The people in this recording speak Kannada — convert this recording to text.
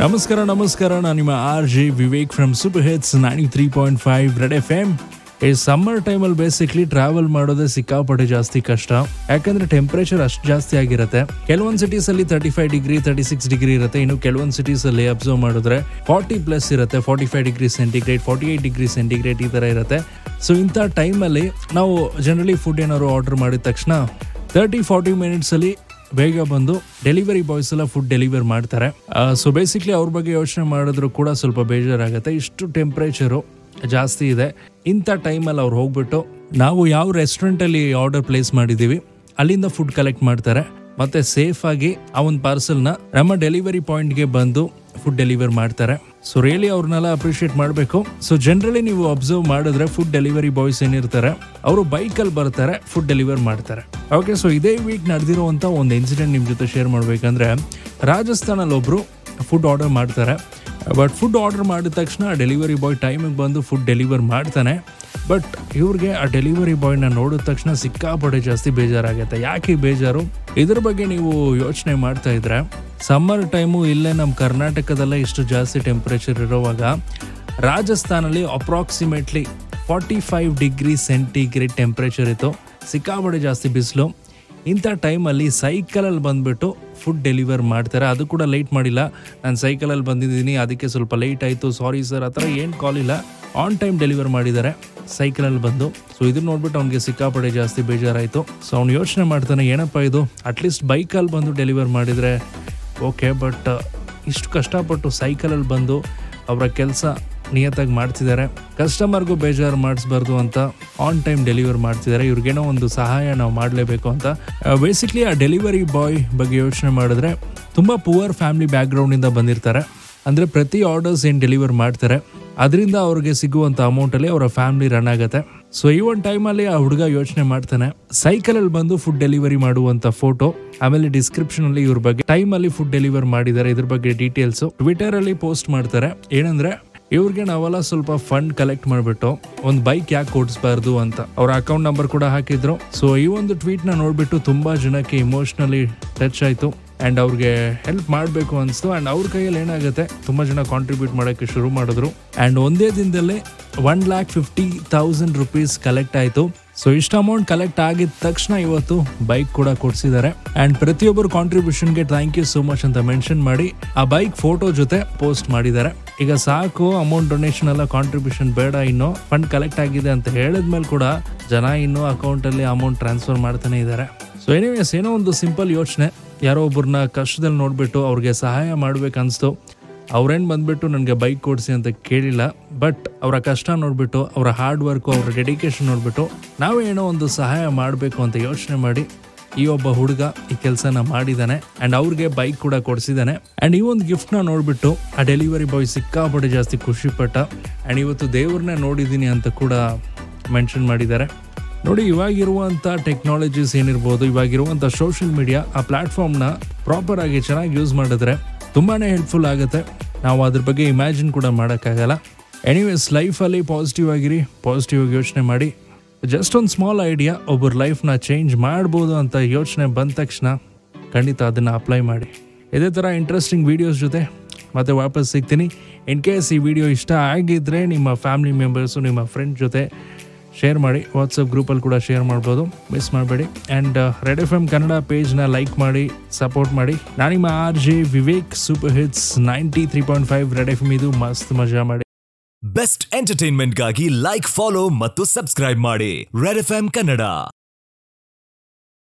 ನಮಸ್ಕಾರ ನಮಸ್ಕಾರ ನಾನು ನಿಮ್ಮ R J Vivek from Super Hits ninety three point five Red F M ಈ ಸಮ್ಮರ್ ಟೈಮಲ್ಲಿ ಬೇಸಿಕ್ಲಿ ಟ್ರಾವೆಲ್ ಮಾಡೋದೇ ಸಿಕ್ಕಾಪಟ್ಟೆ ಜಾಸ್ತಿ ಕಷ್ಟ ಯಾಕಂದ್ರೆ ಟೆಂಪರೇಚರ್ ಅಷ್ಟು ಜಾಸ್ತಿ ಆಗಿರುತ್ತೆ ಕೆಲವೊಂದು ಸಿಟೀಸ್ ಅಲ್ಲಿ thirty five degree thirty six degree ಇರುತ್ತೆ ಇನ್ನು ಕೆಲವೊಂದು ಸಿಟೀಸ್ ಅಲ್ಲಿ ಅಬ್ಸರ್ವ್ ಮಾಡಿದ್ರೆ ಫಾರ್ಟಿ ಪ್ಲಸ್ ಇರುತ್ತೆ forty five degree centigrade forty eight degree centigrade ಈ ತರ ಇರುತ್ತೆ ಸೊ ಇಂಥ ಟೈಮಲ್ಲಿ ನಾವು ಜನರಲಿ ಫುಡ್ ಏನಾದ್ರು ಆರ್ಡರ್ ಮಾಡಿದ ತಕ್ಷಣ ತರ್ಟಿ ಫಾರ್ಟಿ ಮಿನಿಟ್ಸ್ ಅಲ್ಲಿ ಬೇಗ ಬಂದು ಡೆಲಿವರಿ ಬಾಯ್ಸ್ ಎಲ್ಲ ಫುಡ್ ಡೆಲಿವರ್ ಮಾಡ್ತಾರೆ ಸೊ ಬೇಸಿಕ್ಲಿ ಅವ್ರ ಬಗ್ಗೆ ಯೋಚನೆ ಮಾಡಿದ್ರು ಕೂಡ ಸ್ವಲ್ಪ ಬೇಜಾರಾಗುತ್ತೆ ಇಷ್ಟು ಟೆಂಪ್ರೇಚರು ಜಾಸ್ತಿ ಇದೆ ಇಂಥ ಟೈಮಲ್ಲಿ ಅವ್ರು ಹೋಗ್ಬಿಟ್ಟು ನಾವು ಯಾವ ರೆಸ್ಟೋರೆಂಟಲ್ಲಿ ಆರ್ಡರ್ ಪ್ಲೇಸ್ ಮಾಡಿದ್ದೀವಿ ಅಲ್ಲಿಂದ ಫುಡ್ ಕಲೆಕ್ಟ್ ಮಾಡ್ತಾರೆ ಮತ್ತೆ ಸೇಫ್ ಆಗಿ ಆ ಒಂದು ಪಾರ್ಸಲ್ನ ನಮ್ಮ ಡೆಲಿವರಿ ಪಾಯಿಂಟ್ಗೆ ಬಂದು ಫುಡ್ ಡೆಲಿವರ್ ಮಾಡ್ತಾರೆ ಸೊ ರಿಯಲಿ ಅವ್ರನ್ನೆಲ್ಲ ಅಪ್ರಿಷಿಯೇಟ್ ಮಾಡಬೇಕು ಸೊ ಜನರಲಿ ನೀವು ಅಬ್ಸರ್ವ್ ಮಾಡಿದ್ರೆ ಫುಡ್ ಡೆಲಿವರಿ ಬಾಯ್ಸ್ ಏನಿರ್ತಾರೆ ಅವರು ಬೈಕಲ್ಲಿ ಬರ್ತಾರೆ ಫುಡ್ ಡೆಲಿವರ್ ಮಾಡ್ತಾರೆ ಓಕೆ ಸೊ ಇದೇ ವೀಕ್ ನಡೆದಿರುವಂಥ ಒಂದು ಇನ್ಸಿಡೆಂಟ್ ನಿಮ್ಮ ಜೊತೆ ಶೇರ್ ಮಾಡಬೇಕಂದ್ರೆ ರಾಜಸ್ಥಾನಲ್ಲಿ ಒಬ್ರು ಫುಡ್ ಆರ್ಡರ್ ಮಾಡ್ತಾರೆ ಬಟ್ ಫುಡ್ ಆರ್ಡರ್ ಮಾಡಿದ ತಕ್ಷಣ ಡೆಲಿವರಿ ಬಾಯ್ ಟೈಮಿಗೆ ಬಂದು ಫುಡ್ ಡೆಲಿವರ್ ಮಾಡ್ತಾನೆ ಬಟ್ ಇವ್ರಿಗೆ ಆ ಡೆಲಿವರಿ ಬಾಯ್ನ ನೋಡಿದ ತಕ್ಷಣ ಸಿಕ್ಕಾಪಟ್ಟೆ ಜಾಸ್ತಿ ಬೇಜಾರಾಗುತ್ತೆ ಯಾಕೆ ಈ ಬೇಜಾರು ಇದ್ರ ಬಗ್ಗೆ ನೀವು ಯೋಚನೆ ಮಾಡ್ತಾ ಇದ್ರೆ ಸಮ್ಮರ್ ಟೈಮು ಇಲ್ಲೇ ನಮ್ಮ ಕರ್ನಾಟಕದಲ್ಲೇ ಇಷ್ಟು ಜಾಸ್ತಿ ಟೆಂಪ್ರೇಚರ್ ಇರುವಾಗ ರಾಜಸ್ಥಾನಲ್ಲಿ approximately forty five degree centigrade temperature ಇತ್ತು ಸಿಕ್ಕಾಪಟ್ಟೆ ಜಾಸ್ತಿ ಬಿಸಿಲು ಇಂಥ ಟೈಮಲ್ಲಿ ಸೈಕಲಲ್ಲಿ ಬಂದ್ಬಿಟ್ಟು ಫುಡ್ ಡೆಲಿವರ್ ಮಾಡ್ತಾರೆ ಅದು ಕೂಡ ಲೇಟ್ ಮಾಡಿಲ್ಲ ನಾನು ಸೈಕಲಲ್ಲಿ ಬಂದಿದ್ದೀನಿ ಅದಕ್ಕೆ ಸ್ವಲ್ಪ ಲೇಟ್ ಆಯಿತು ಸಾರಿ ಸರ್ ಆ ಥರ ಏನು ಕಾಲ್ ಇಲ್ಲ ಆನ್ ಟೈಮ್ ಡೆಲಿವರ್ ಮಾಡಿದ್ದಾರೆ ಸೈಕಲಲ್ಲಿ ಬಂದು ಸೊ ಇದನ್ನ ನೋಡ್ಬಿಟ್ಟು ಅವ್ನಿಗೆ ಸಿಕ್ಕಾಪಟ್ಟೆ ಜಾಸ್ತಿ ಬೇಜಾರಾಯಿತು ಸೊ ಅವ್ನು ಯೋಚನೆ ಮಾಡ್ತಾನೆ ಏನಪ್ಪ ಇದು ಅಟ್ಲೀಸ್ಟ್ ಬೈಕಲ್ಲಿ ಬಂದು ಡೆಲಿವರ್ ಮಾಡಿದರೆ ಓಕೆ ಬಟ್ ಇಷ್ಟು ಕಷ್ಟಪಟ್ಟು ಸೈಕಲಲ್ಲಿ ಬಂದು ಅವರ ಕೆಲಸ ನಿಯತ್ತಾಗಿ ಮಾಡ್ತಿದ್ದಾರೆ ಕಸ್ಟಮರ್ಗೂ ಬೇಜಾರು ಮಾಡಿಸ್ಬಾರ್ದು ಅಂತ ಆನ್ ಟೈಮ್ ಡೆಲಿವರ್ ಮಾಡ್ತಿದ್ದಾರೆ ಇವ್ರಿಗೇನೋ ಒಂದು ಸಹಾಯ ನಾವು ಮಾಡಲೇಬೇಕು ಅಂತ ಬೇಸಿಕ್ಲಿ ಆ ಡೆಲಿವರಿ ಬಾಯ್ ಬಗ್ಗೆ ಯೋಚನೆ ಮಾಡಿದ್ರೆ ತುಂಬ ಪುವರ್ ಫ್ಯಾಮಿಲಿ ಬ್ಯಾಕ್ಗ್ರೌಂಡಿಂದ ಬಂದಿರ್ತಾರೆ ಅಂದರೆ ಪ್ರತಿ ಆರ್ಡರ್ಸ್ ಏನು ಡೆಲಿವರ್ ಮಾಡ್ತಾರೆ ಅದರಿಂದ ಅವ್ರಿಗೆ ಸಿಗುವಂಥ ಅಮೌಂಟಲ್ಲಿ ಅವರ ಫ್ಯಾಮಿಲಿ ರನ್ ಆಗುತ್ತೆ ಸೊ ಈ ಒಂದು ಟೈಮಲ್ಲಿ ಆ ಹುಡುಗ ಯೋಚನೆ ಮಾಡ್ತಾನೆ ಸೈಕಲಲ್ಲಿ ಬಂದು ಫುಡ್ ಡೆಲಿವರಿ ಮಾಡುವಂಥ ಫೋಟೋ ಆಮೇಲೆ ಡಿಸ್ಕ್ರಿಪ್ಷನ್ ಅಲ್ಲಿ ಇವ್ರ ಬಗ್ಗೆ ಟೈಮ್ ಅಲ್ಲಿ ಫುಡ್ ಡೆಲಿವರ್ ಮಾಡಿದ್ದಾರೆ ಇದ್ರ ಬಗ್ಗೆ ಡೀಟೇಲ್ಸ್ ಟ್ವಿಟರ್ ಅಲ್ಲಿ ಪೋಸ್ಟ್ ಮಾಡ್ತಾರೆ ಏನಂದ್ರೆ ಇವ್ರಿಗೆ ನಾವೆಲ್ಲ ಸ್ವಲ್ಪ ಫಂಡ್ ಕಲೆಕ್ಟ್ ಮಾಡಿಬಿಟ್ಟು ಒಂದು ಬೈಕ್ ಯಾಕೆ ಕೊಡಿಸ್ಬಾರ್ದು ಅಂತ ಅವ್ರ ಅಕೌಂಟ್ ನಂಬರ್ ಕೂಡ ಹಾಕಿದ್ರು ಸೊ ಈ ಒಂದು ಟ್ವೀಟ್ ನ ನೋಡ್ಬಿಟ್ಟು ತುಂಬಾ ಜನಕ್ಕೆ ಇಮೋಷನಲಿ ಟಚ್ ಆಯ್ತು ಅಂಡ್ ಅವ್ರಿಗೆ ಹೆಲ್ಪ್ ಮಾಡಬೇಕು ಅನಿಸ್ತು ಅಂಡ್ ಅವ್ರ ಕೈಯಲ್ಲಿ ಏನಾಗುತ್ತೆ ತುಂಬಾ ಜನ ಕಾಂಟ್ರಿಬ್ಯೂಟ್ ಮಾಡೋಕ್ಕೆ ಶುರು ಮಾಡಿದ್ರು ಅಂಡ್ ಒಂದೇ ದಿನದಲ್ಲೇ one lakh fifty thousand rupees collect ಆಯ್ತು ಸೊ ಇಷ್ಟು ಅಮೌಂಟ್ ಕಲೆಕ್ಟ್ ಆಗಿದ ತಕ್ಷಣ ಇವತ್ತು ಬೈಕ್ ಕೂಡ ಕೊಡ್ಸಿದ್ದಾರೆ ಅಂಡ್ ಪ್ರತಿಯೊಬ್ಬರು ಕಾಂಟ್ರಿಬ್ಯೂಷನ್ಗೆ ಥ್ಯಾಂಕ್ ಯು ಸೋ ಮಚ್ ಅಂತ ಮೆನ್ಷನ್ ಮಾಡಿ ಆ ಬೈಕ್ ಫೋಟೋ ಜೊತೆ ಪೋಸ್ಟ್ ಮಾಡಿದ್ದಾರೆ ಈಗ ಸಾಕು ಅಮೌಂಟ್ ಡೊನೇಷನ್ ಎಲ್ಲ ಕಾಂಟ್ರಿಬ್ಯೂಷನ್ ಬೇಡ ಇನ್ನು ಫಂಡ್ ಕಲೆಕ್ಟ್ ಆಗಿದೆ ಅಂತ ಹೇಳಿದ್ಮೇಲೆ ಕೂಡ ಜನ ಇನ್ನು ಅಕೌಂಟ್ ಅಲ್ಲಿ ಅಮೌಂಟ್ ಟ್ರಾನ್ಸ್ಫರ್ ಮಾಡ್ತಾನೆ ಇದ್ದಾರೆ ಸೊ ಎನಿವೇಸ್ ಏನೋ ಒಂದು ಸಿಂಪಲ್ ಯೋಚನೆ ಯಾರೋ ಒಬ್ಬರನ್ನ ಕಷ್ಟದಲ್ಲಿ ನೋಡ್ಬಿಟ್ಟು ಅವ್ರಿಗೆ ಸಹಾಯ ಮಾಡ್ಬೇಕು ಅನ್ಸ್ತು ಅವ್ರೇನು ಬಂದ್ಬಿಟ್ಟು ನನಗೆ ಬೈಕ್ ಕೊಡಿಸಿ ಅಂತ ಕೇಳಿಲ್ಲ ಬಟ್ ಅವರ ಕಷ್ಟ ನೋಡ್ಬಿಟ್ಟು ಅವರ ಹಾರ್ಡ್ ವರ್ಕು ಅವರ ಡೆಡಿಕೇಶನ್ ನೋಡ್ಬಿಟ್ಟು ನಾವು ಏನೋ ಒಂದು ಸಹಾಯ ಮಾಡಬೇಕು ಅಂತ ಯೋಚನೆ ಮಾಡಿ ಈ ಒಬ್ಬ ಹುಡುಗ ಈ ಕೆಲಸನ ಮಾಡಿದ್ದಾನೆ ಅಂಡ್ ಅವ್ರಿಗೆ ಬೈಕ್ ಕೂಡ ಕೊಡಿಸಿದ್ದಾನೆ ಅಂಡ್ ಈ ಒಂದು ಗಿಫ್ಟ್ನ ನೋಡ್ಬಿಟ್ಟು ಆ ಡೆಲಿವರಿ ಬಾಯ್ ಸಿಕ್ಕಾಪಟ್ಟೆ ಜಾಸ್ತಿ ಖುಷಿ ಪಟ್ಟ ಅಂಡ್ ಇವತ್ತು ದೇವ್ರನ್ನೇ ನೋಡಿದ್ದೀನಿ ಅಂತ ಕೂಡ ಮೆನ್ಷನ್ ಮಾಡಿದ್ದಾರೆ ನೋಡಿ ಇವಾಗಿರುವಂಥ ಟೆಕ್ನಾಲಜೀಸ್ ಏನಿರ್ಬೋದು ಇವಾಗಿರುವಂಥ ಸೋಷಿಯಲ್ ಮೀಡಿಯಾ ಆ ಪ್ಲಾಟ್ಫಾರ್ಮ್ನ ಪ್ರಾಪರ್ ಆಗಿ ಚೆನ್ನಾಗಿ ಯೂಸ್ ಮಾಡಿದ್ರೆ ತುಂಬಾನೇ ಹೆಲ್ಪ್ಫುಲ್ ಆಗುತ್ತೆ ನಾವು ಅದ್ರ ಬಗ್ಗೆ ಇಮ್ಯಾಜಿನ್ ಕೂಡ ಮಾಡೋಕ್ಕಾಗಲ್ಲ ಎನಿವೇಸ್ ಲೈಫಲ್ಲಿ ಪಾಸಿಟಿವ್ ಆಗಿರಿ ಪಾಸಿಟಿವ್ ಆಗಿ ಯೋಚನೆ ಮಾಡಿ ಜಸ್ಟ್ ಒಂದು ಸ್ಮಾಲ್ ಐಡಿಯಾ ಒಬ್ಬರ ಲೈಫ್ನ ಚೇಂಜ್ ಮಾಡ್ಬೋದು ಅಂತ ಯೋಚನೆ ಬಂದ ತಕ್ಷಣ ಖಂಡಿತ ಅದನ್ನು ಅಪ್ಲೈ ಮಾಡಿ ಇದೇ ಥರ ಇಂಟ್ರೆಸ್ಟಿಂಗ್ ವೀಡಿಯೋಸ್ ಜೊತೆ ಮತ್ತೆ ವಾಪಸ್ ಸಿಗ್ತೀನಿ ಇನ್ ಕೇಸ್ ಈ ವಿಡಿಯೋ ಇಷ್ಟ ಆಗಿದ್ರೆ ನಿಮ್ಮ ಫ್ಯಾಮಿಲಿ ಮೆಂಬರ್ಸು ನಿಮ್ಮ ಫ್ರೆಂಡ್ ಜೊತೆ ಶೇರ್ ಮಾಡಿ ವಾಟ್ಸಪ್ ಗ್ರೂಪಲ್ಲಿ ಕೂಡ ಶೇರ್ ಮಾಡ್ಬೋದು ಮಿಸ್ ಮಾಡಬೇಡಿ and Red F M Kannada ಪೇಜ್ನ ಲೈಕ್ ಮಾಡಿ ಸಪೋರ್ಟ್ ಮಾಡಿ ನಾನು ನಿಮ್ಮ R J Vivek Super Hits ninety three point five Red F M ಇದು ಮಸ್ತ್ ಮಜಾ ಮಾಡಿ ಬೆಸ್ಟ್ ಎಂಟರ್ಟೈನ್ಮೆಂಟ್ಗಾಗಿ ಲೈಕ್ ಫಾಲೋ ಮತ್ತು ಸಬ್ಸ್ಕ್ರೈಬ್ ಮಾಡಿ ರೆಡ್ ಎಫ್ ಕನ್ನಡ